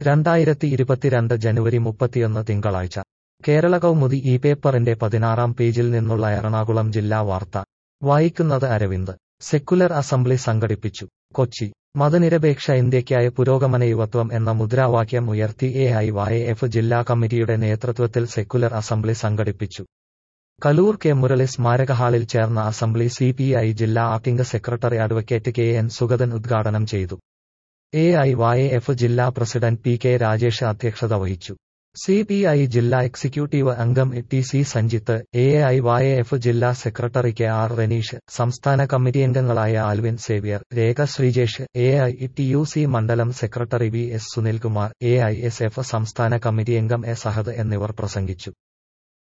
രണ്ടായിരത്തി ഇരുപത്തിരണ്ട് ജനുവരി മുപ്പത്തിയൊന്ന് തിങ്കളാഴ്ച കേരള കൗമുദി ഈ പേപ്പറിന്റെ പതിനാറാം പേജിൽ നിന്നുള്ള എറണാകുളം ജില്ലാ വാർത്ത വായിക്കുന്നത് അരവിന്ദ് സെക്കുലർ അസംബ്ലി സംഘടിപ്പിച്ചു കൊച്ചി മതനിരപേക്ഷ ഇന്ത്യയ്ക്കായ പുരോഗമന യുവത്വം എന്ന മുദ്രാവാക്യം ഉയർത്തി എ ഐ വൈ എഫ് ജില്ലാ കമ്മിറ്റിയുടെ നേതൃത്വത്തിൽ സെക്കുലർ അസംബ്ലി സംഘടിപ്പിച്ചു കലൂർ കെ മുരളി സ്മാരക ഹാളിൽ ചേർന്ന അസംബ്ലി സി പി ഐ ജില്ലാ acting secretary advocate K N Sugathan ഉദ്ഘാടനം ചെയ്തു എ ഐ വൈ എഫ് ജില്ലാ പ്രസിഡന്റ് പി കെ രാജേഷ് അധ്യക്ഷത വഹിച്ചു സി പി ഐ ജില്ലാ എക്സിക്യൂട്ടീവ് അംഗം T C Sanjith A I Y F ജില്ലാ സെക്രട്ടറി കെ ആർ റനീഷ് സംസ്ഥാന കമ്മിറ്റി അംഗങ്ങളായ Alvin Xavier Rekha Sreejesh A I T U C മണ്ഡലം secretary V S Sunilkumar A I S F സംസ്ഥാന committee അംഗം എ സഹദ് എന്നിവർ പ്രസംഗിച്ചു